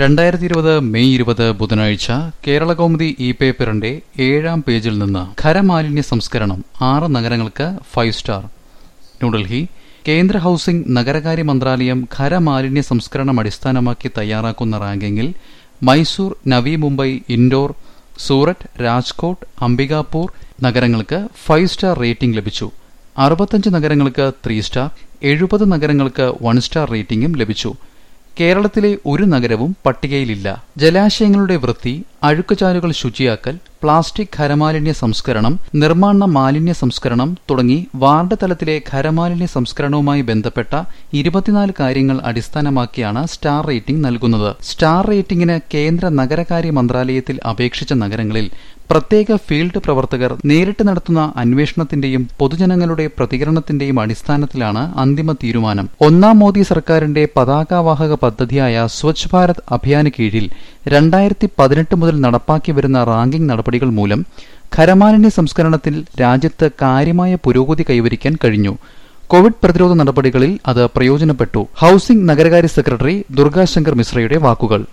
രണ്ടായിരത്തി ഇരുപത് മെയ് ഇരുപത് ബുധനാഴ്ച കേരളകൗമുദി ഇ പേപ്പറിന്റെ ഏഴാം പേജിൽ നിന്ന് ഖരമാലിന്യ സംസ്കരണം ആറ് നഗരങ്ങൾക്ക് ഫൈവ് സ്റ്റാർ ന്യൂഡൽഹി കേന്ദ്ര ഹൌസിംഗ് നഗരകാര്യ മന്ത്രാലയം ഖരമാലിന്യ സംസ്കരണം അടിസ്ഥാനമാക്കി തയ്യാറാക്കുന്ന റാങ്കിങ്ങിൽ മൈസൂർ നവി മുംബൈ ഇൻഡോർ സൂററ്റ് രാജ്കോട്ട് അംബികാപൂർ നഗരങ്ങൾക്ക് ഫൈവ് സ്റ്റാർ റേറ്റിംഗ് ലഭിച്ചു അറുപത്തഞ്ച് നഗരങ്ങൾക്ക് ത്രീ സ്റ്റാർ എഴുപത് നഗരങ്ങൾക്ക് വൺ സ്റ്റാർ റേറ്റിംഗും ലഭിച്ചു കേരളത്തിലെ ഒരു നഗരവും പട്ടികയിലില്ല ജലാശയങ്ങളുടെ വൃത്തി അഴുക്കുചാലുകൾ ശുചിയാക്കൽ പ്ലാസ്റ്റിക് ഖരമാലിന്യ സംസ്കരണം നിർമ്മാണ മാലിന്യ സംസ്കരണം തുടങ്ങി വാർഡ് തലത്തിലെ ഖരമാലിന്യ സംസ്കരണവുമായി ബന്ധപ്പെട്ട ഇരുപത്തിനാല് കാര്യങ്ങൾ അടിസ്ഥാനമാക്കിയാണ് സ്റ്റാർ റേറ്റിംഗ് നൽകുന്നത് സ്റ്റാർ റേറ്റിംഗിന് കേന്ദ്ര നഗരകാര്യ മന്ത്രാലയത്തിൽ അപേക്ഷിച്ച നഗരങ്ങളിൽ പ്രത്യേക ഫീൽഡ് പ്രവർത്തകർ നേരിട്ട് നടത്തുന്ന അന്വേഷണത്തിന്റെയും പൊതുജനങ്ങളുടെ പ്രതികരണത്തിന്റെയും അടിസ്ഥാനത്തിലാണ് അന്തിമ തീരുമാനം ഒന്നാം മോദി സർക്കാരിന്റെ പതാകാവാഹക പദ്ധതിയായ സ്വച്ഛ് ഭാരത് അഭിയാന് കീഴിൽ രണ്ടായിരത്തി പതിനെട്ട് മുതൽ നടപ്പാക്കി വരുന്ന റാങ്കിംഗ് നടപടികൾ മൂലം ഖരമാലിന്യ സംസ്കരണത്തിൽ രാജ്യത്ത് കാര്യമായ പുരോഗതി കൈവരിക്കാൻ കഴിഞ്ഞു കോവിഡ് പ്രതിരോധ നടപടികളിൽ അത് പ്രയോജനപ്പെട്ടു ഹൌസിംഗ് നഗരകാര്യ സെക്രട്ടറി ദുർഗാശങ്കർ മിശ്രയുടെ വാക്കുകൾ